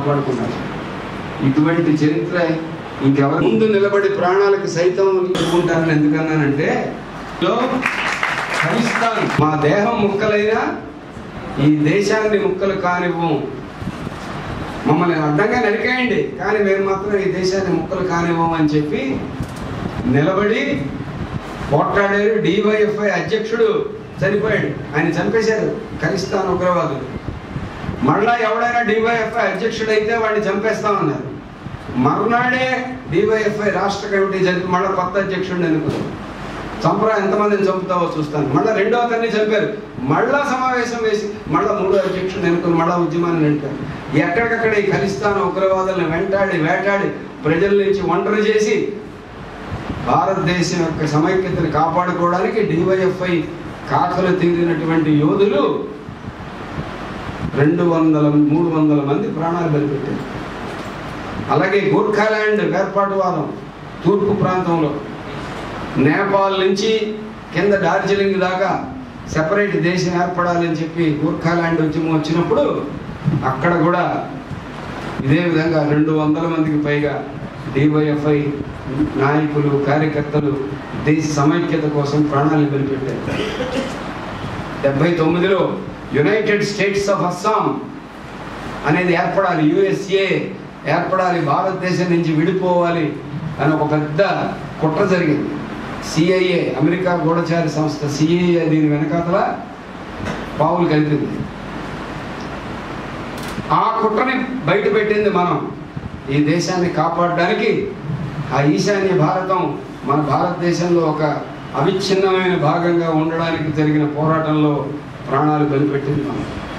కాపాడుకున్నారు ఇటువంటి చరిత్ర ఇంకెవరు ముందు నిలబడి ప్రాణాలకు సైతం ఉంటానని ఎందుకన్నానంటే లో ఖలిస్తాన్ మా దేహం ముక్కలైనా ఈ దేశాన్ని ముక్కలు కానివ్వం మమ్మల్ని అడ్డంగా నరికేయండి కానీ మేము మాత్రం ఈ దేశాన్ని ముక్కలు కానివ్వం అని చెప్పి నిలబడి పోట్లాడారు డివైఎఫ్ఐ అధ్యక్షుడు చనిపోయాడు ఆయన చంపేశారు ఖలిస్తాన్ ఉగ్రవాదులు మళ్ళా ఎవడైనా డివైఎఫ్ఐ అధ్యక్షుడు అయితే వాడిని చంపేస్తామన్నారు మర్నాడే డివైఎఫ్ఐ రాష్ట్ర కమిటీ చంపి మళ్ళీ కొత్త అధ్యక్షుడిని ఎన్నుకున్నారు చంపరా ఎంతమందిని చంపుతావో చూస్తాను మళ్ళీ రెండో అతన్ని చంపారు మళ్ళా సమావేశం వేసి మళ్ళా మూడో అధ్యక్షుడిని ఎన్నుకుని మళ్ళా ఉద్యమాన్ని నడిపారు ఎక్కడికక్కడ ఈ ఖలిస్తాన్ ఉగ్రవాదులను వెంటాడి వేటాడి ప్రజల నుంచి ఒంటరి చేసి భారతదేశం యొక్క సమైక్యతను కాపాడుకోవడానికి డివైఎఫ్ఐ కాకలు తీరినటువంటి యోధులు రెండు వందల మూడు వందల మంది ప్రాణాలు బలిపెట్టారు అలాగే గోర్ఖాల్యాండ్ వేర్పాటువాదం తూర్పు ప్రాంతంలో నేపాల్ నుంచి కింద డార్జిలింగ్ దాకా సెపరేట్ దేశం ఏర్పడాలని చెప్పి గోర్ఖాల్యాండ్ ఉద్యమం వచ్చినప్పుడు అక్కడ కూడా ఇదే విధంగా రెండు వందల మందికి పైగా డివైఎఫ్ఐ నాయకులు కార్యకర్తలు దేశ సమైక్యత కోసం ప్రాణాలు బలిపెట్టారు డెబ్బై తొమ్మిదిలో యునైటెడ్ స్టేట్స్ ఆఫ్ అస్సాం అనేది ఏర్పడాలి యుఎస్ఏ ఏర్పడాలి భారతదేశం నుంచి విడిపోవాలి అని ఒక పెద్ద కుట్ర జరిగింది సిఐఏ అమెరికా గూఢచారి సంస్థ సిఐఏ దీని వెనకాతల పావులు కలిపింది ఆ కుట్రని బయట పెట్టింది మనం ఈ దేశాన్ని కాపాడడానికి ఆ ఈశాన్య భారతం మన భారతదేశంలో ఒక అవిచ్ఛిన్నమైన భాగంగా ఉండడానికి జరిగిన పోరాటంలో ప్రాణాలు బలిపెట్టింది మనం